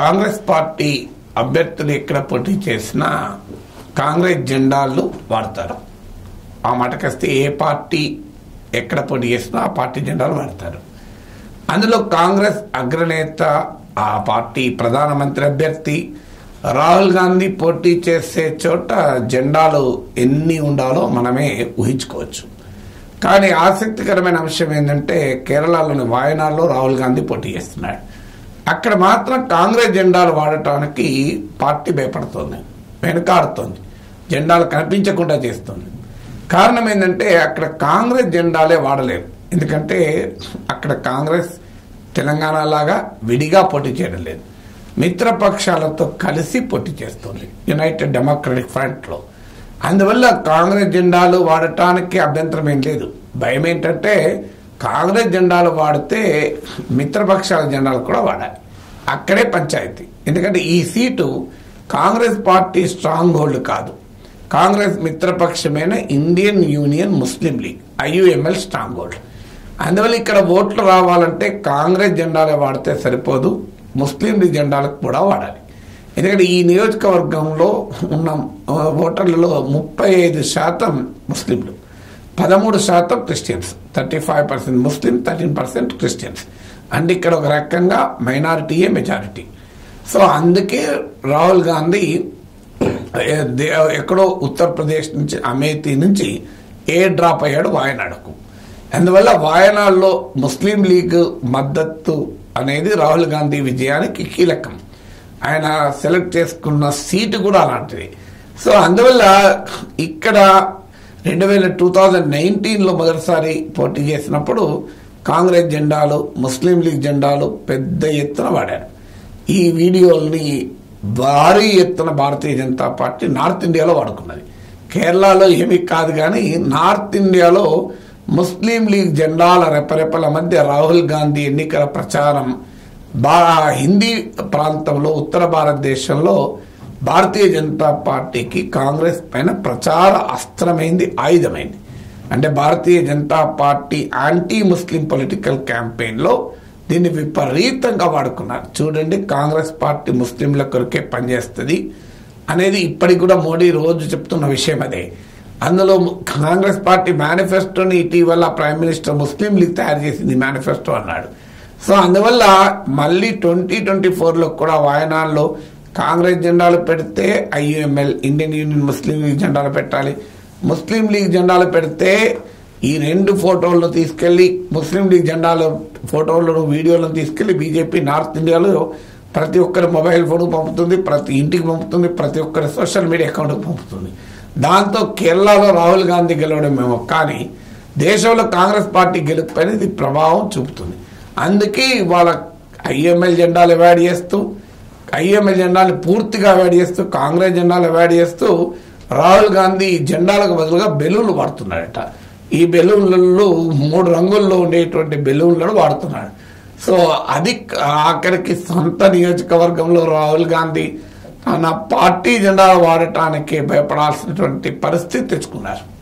Congress party అభ్యర్థులు ఎక్కడ పోటీ చేసినా కాంగ్రెస్ జెండాలు వాడతారు ఆ మాటకొస్తే ఏ పార్టీ ఎక్కడ పోటీ చేసినా ఆ పార్టీ జెండాలు వాడతారు అందులో కాంగ్రెస్ అగ్రనేత ఆ పార్టీ ప్రధానమంత్రి అభ్యర్థి రాహుల్ గాంధీ పోటీ చేసే చోట జెండాలు ఎన్ని ఉండాలో మనమే ఊహించుకోవచ్చు కానీ ఆసక్తికరమైన అంశం ఏంటంటే కేరళలోని వాయనాడులో రాహుల్ గాంధీ పోటీ చేస్తున్నాడు అక్కడ మాత్రం కాంగ్రెస్ జెండాలు వాడటానికి పార్టీ భయపడుతోంది వెనుకాడుతోంది జెండాలు కనిపించకుండా చేస్తుంది కారణం ఏంటంటే అక్కడ కాంగ్రెస్ జెండాలే వాడలేరు ఎందుకంటే అక్కడ కాంగ్రెస్ తెలంగాణ లాగా విడిగా పోటీ చేయడం లేదు మిత్రపక్షాలతో కలిసి పోటీ చేస్తుంది యునైటెడ్ డెమోక్రటిక్ ఫ్రంట్ లో అందువల్ల కాంగ్రెస్ జెండాలు వాడటానికి అభ్యంతరం ఏం లేదు భయం ఏంటంటే కాంగ్రెస్ జెండాలు వాడితే మిత్రపక్షాల జెండాలు కూడా వాడాలి అక్కడే పంచాయతీ ఎందుకంటే ఈ seat Congress party stronghold కాదు కాంగ్రెస్ మిత్రపక్షమైన Indian Union Muslim League IUML stronghold అందువల్ల ఇక్కడ ఓట్లు రావాలంటే కాంగ్రెస్ జెండాలే వాడితే సరిపోదు ముస్లిం లీగ్ జెండాలకు కూడా వాడాలి ఎందుకంటే ఈ నియోజకవర్గంలో ఉన్న ఆ, ఓటర్లలో ముప్పై ఐదు శాతం ముస్లింలు పదమూడు శాతం Christians thirty five percent Muslim thirteen percent Christians అంటే ఇక్కడ ఒక రకంగా మైనారిటీయే మెజారిటీ సో అందుకే రాహుల్ గాంధీ ఏ, దే- ఎక్కడో ఉత్తరప్రదేశ్ నుంచి అమేథీ నుంచి ఏ డ్రాప్ అయ్యాడు వాయనాడుకు అందువల్ల వాయనాడులో ముస్లిం లీగ్ మద్దతు అనేది రాహుల్ గాంధీ విజయానికి కీలకం ఆయన సెలెక్ట్ చేసుకున్న సీటు కూడా అలాంటిది సో అందువల్ల ఇక్కడ రెండు వేల టూ థౌజండ్ నైన్టీన్లో మొదటిసారి పోటీ చేసినప్పుడు కాంగ్రెస్ జెండాలు ముస్లిం లీగ్ జెండాలు పెద్ద ఎత్తున వాడారు ఈ వీడియోల్ని భారీ ఎత్తున భారతీయ జనతా పార్టీ నార్త్ ఇండియాలో వాడుకున్నది కేరళలో ఏమీ కాదు కానీ నార్త్ ఇండియాలో ముస్లిం లీగ్ జెండాల రెపరెపల మధ్య రాహుల్ గాంధీ ఎన్నికల ప్రచారం బా హిందీ ప్రాంతంలో ఉత్తర భారతదేశంలో భారతీయ జనతా పార్టీకి కాంగ్రెస్ పైన ప్రచార అస్త్రమైంది ఆయుధమైంది అంటే Bharatiya Janata party anti Muslim political క్యాంపెయిన్లో దీన్ని విపరీతంగా వాడుకున్నారు చూడండి కాంగ్రెస్ పార్టీ ముస్లింల కొరకే పనిచేస్తుంది అనేది ఇప్పటికి కూడా మోడీ రోజు చెప్తున్న విషయం అదే అందులో కాంగ్రెస్ పార్టీ మేనిఫెస్టోని ఇటీవల ప్రైమ్ మినిస్టర్ ముస్లిం లీగ్ తయారు చేసింది మేనిఫెస్టో అన్నాడు సో అందువల్ల మళ్ళీ ట్వంటీ ట్వంటీ ఫోర్లో కూడా వాయనాడులో కాంగ్రెస్ జెండాలు పెడితే IUML Indian Union Muslim League జెండాలు పెట్టాలి ముస్లిం లీగ్ జెండాలు పెడితే ఈ రెండు ఫోటోలను తీసుకెళ్లి ముస్లిం లీగ్ జెండాల ఫోటోలను వీడియోలను తీసుకెళ్లి బీజేపీ నార్త్ ఇండియాలో ప్రతి ఒక్కరి మొబైల్ ఫోన్ పంపుతుంది ప్రతి ఇంటికి పంపుతుంది ప్రతి ఒక్కరి సోషల్ మీడియా అకౌంట్కి పంపుతుంది దాంతో కేరళలో రాహుల్ గాంధీ గెలవడం మేము కానీ దేశంలో కాంగ్రెస్ పార్టీ గెలుపు అనేది ప్రభావం చూపుతుంది అందుకే వాళ్ళ ఐఎంఎల్ జెండాలు అవాయిడ్ చేస్తూ ఐఎంఎల్ జెండాలు పూర్తిగా అవాయిడ్ చేస్తూ కాంగ్రెస్ జెండాలు అవాయిడ్ చేస్తూ రాహుల్ గాంధీ జెండాలకు బదులుగా బెలూన్లు వాడుతున్నాడట ఈ బెలూన్లలో మూడు రంగుల్లో ఉండేటువంటి బెలూన్లను వాడుతున్నాడు సో అది ఆఖరికి సొంత నియోజకవర్గంలో రాహుల్ గాంధీ తన పార్టీ జెండా వాడటానికి భయపడాల్సినటువంటి పరిస్థితి తెచ్చుకున్నారు